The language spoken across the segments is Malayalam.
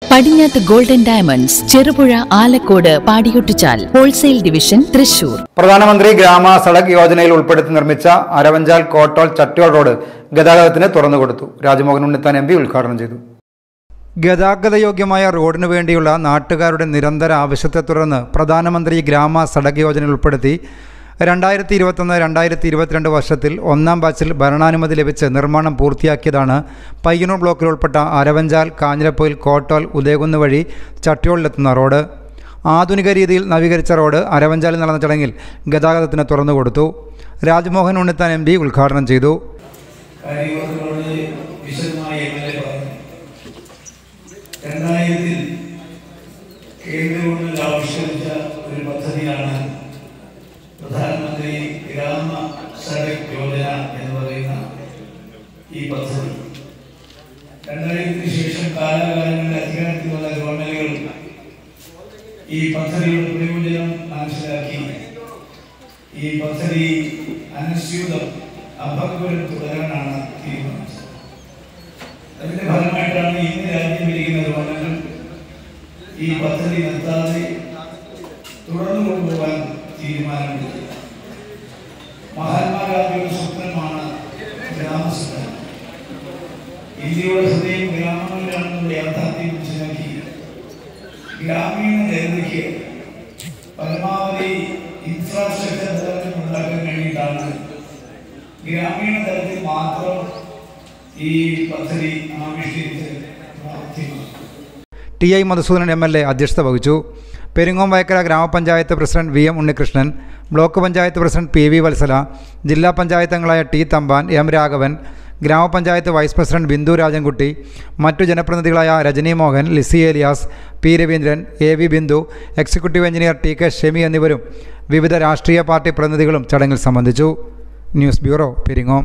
പടിഞ്ഞാത്ത് Golden Diamonds Cherupuzha Alakode Padiyottuchal wholesale division Thrissur പ്രധാനമന്ത്രി ഗ്രാമ സഡക് യോജനയിൽ ഉൾപ്പെടുത്തി നിർമ്മിച്ച അരവഞ്ചാൽ കോട്ടോൾ ചട്ടിയോൾ റോഡ് ഗതാഗതത്തിന് തുറന്നുകൊടുത്തു രാജ്മോഹൻ ഉണ്ണിത്താൻ എം പി ഉദ്ഘാടനം ചെയ്തു ഗതാഗതയോഗ്യമായ റോഡിനു വേണ്ടിയുള്ള നാട്ടുകാരുടെ നിരന്തര ആവശ്യത്തെ തുടർന്ന് പ്രധാനമന്ത്രി ഗ്രാമ സഡക് യോജനയിൽ ഉൾപ്പെടുത്തി രണ്ടായിരത്തി ഇരുപത്തൊന്ന് രണ്ടായിരത്തി ഇരുപത്തിരണ്ട് വർഷത്തിൽ ഒന്നാം ബാച്ചിൽ ഭരണാനുമതി ലഭിച്ച് നിർമ്മാണം പൂർത്തിയാക്കിയതാണ് പയ്യന്നൂർ ബ്ലോക്കിൽ ഉൾപ്പെട്ട അരവഞ്ചാൽ കാഞ്ഞിരപ്പൊയിൽ കോട്ടോൽ ഉദയകുന്ന് വഴി ചട്ടിയോളിലെത്തുന്ന റോഡ് ആധുനിക രീതിയിൽ നവീകരിച്ച റോഡ് അരവഞ്ചാലിൽ നടന്ന ചടങ്ങിൽ ഗതാഗതത്തിന് തുറന്നുകൊടുത്തു രാജ്മോഹൻ ഉണ്ണിത്താൻ എം പി ഉദ്ഘാടനം ചെയ്തു കാര്യങ്ങളോട് വിശദമായി എം എൽ എ പറഞ്ഞു രണ്ടായിരത്തിൽ കേന്ദ്ര ഗവൺമെന്റ് ആവിഷ്കരിച്ച ഒരു പദ്ധതിയാണ് പ്രധാനമന്ത്രി ഗ്രാമ സഡക് യോജന എന്ന് പറയുന്ന ഈ പദ്ധതി രണ്ടായിരത്തിന് ശേഷം കാലാകാലങ്ങളിൽ അധികാരത്തിൽ വന്ന ഗവൺമെന്റുകൾ ഈ പദ്ധതിയുടെ പ്രയോജനം മനസ്സിലാക്കി ഈ പദ്ധതി അനുസ്യൂതം അഭംഗുരം തുടരാനാണ് തീരുമാനിച്ചത് അതിന്റെ ഫലമായിട്ടാണ് ഇന്ന് രാജ്യം ഭരിക്കുന്ന ഗവൺമെന്റും ഈ പദ്ധതി നിർത്താതെ തുടർന്നു കൊണ്ടുപോകാൻ തീരുമാനമെടുത്തത് മഹാത്മാഗാന്ധിയുടെ സ്വപ്നമാണ് ഗ്രാമസ്വപ്നം ഇന്ത്യയുടെ ഹൃദയം ഗ്രാമങ്ങളിലാണെന്നുള്ള യാഥാർത്ഥ്യം മനസ്സിലാക്കി ഗ്രാമീണ ജനതയ്ക്ക് പരമാവധി ഇൻഫ്രാസ്ട്രക്ചർ ഡെവലപ്മെന്റ് ഉണ്ടാക്കാൻ വേണ്ടിയിട്ടാണ് ഗ്രാമീണ തലത്തിൽ മാത്രം ഈ പദ്ധതി ആവിഷ്കരിച്ച് പ്രാവർത്തികമാക്കുന്നത് T I Madhusoodanan M L A അധ്യക്ഷത വഹിച്ചു പെരിങ്ങോം വയക്കര ഗ്രാമപഞ്ചായത്ത് president V M Unnikrishnan block panchayat president P V Vatsala ജില്ലാ പഞ്ചായത്ത് അംഗങ്ങളായ ടി തമ്പാൻ എം രാഘവൻ ഗ്രാമപഞ്ചായത്ത് വൈസ് പ്രസിഡന്റ് ബിന്ദു രാജൻകുട്ടി മറ്റു ജനപ്രതിനിധികളായ Rajani Mohan Lizy Elias P Raveendran A V Bindu executive engineer T K Shemi എന്നിവരും വിവിധ രാഷ്ട്രീയ പാർട്ടി പ്രതിനിധികളും ചടങ്ങിൽ സംബന്ധിച്ചു ന്യൂസ് ബ്യൂറോ പെരിങ്ങോം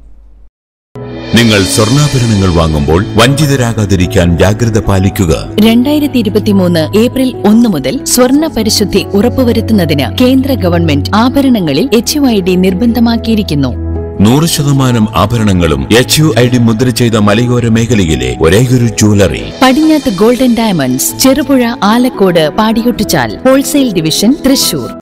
നിങ്ങൾ സ്വർണ്ണാഭരണങ്ങൾ വാങ്ങുമ്പോൾ വഞ്ചിതരാകാതിരിക്കാൻ ജാഗ്രത പാലിക്കുക രണ്ടായിരത്തി ഇരുപത്തിമൂന്ന് ഏപ്രിൽ ഒന്ന് മുതൽ സ്വർണ്ണ പരിശുദ്ധി ഉറപ്പുവരുത്തുന്നതിന് കേന്ദ്ര ഗവൺമെന്റ് ആഭരണങ്ങളിൽ എച്ച് ഐ ഡി നിർബന്ധമാക്കിയിരിക്കുന്നു നൂറ് ശതമാനം ആഭരണങ്ങളും എച്ച് യു ഐ ഡി മുദ്ര ചെയ്ത മലയോര മേഖലയിലെ ഒരേയൊരു jewellery Padinjath Golden Diamonds Cherupuzha Alakode Padiyottuchal wholesale division Thrissur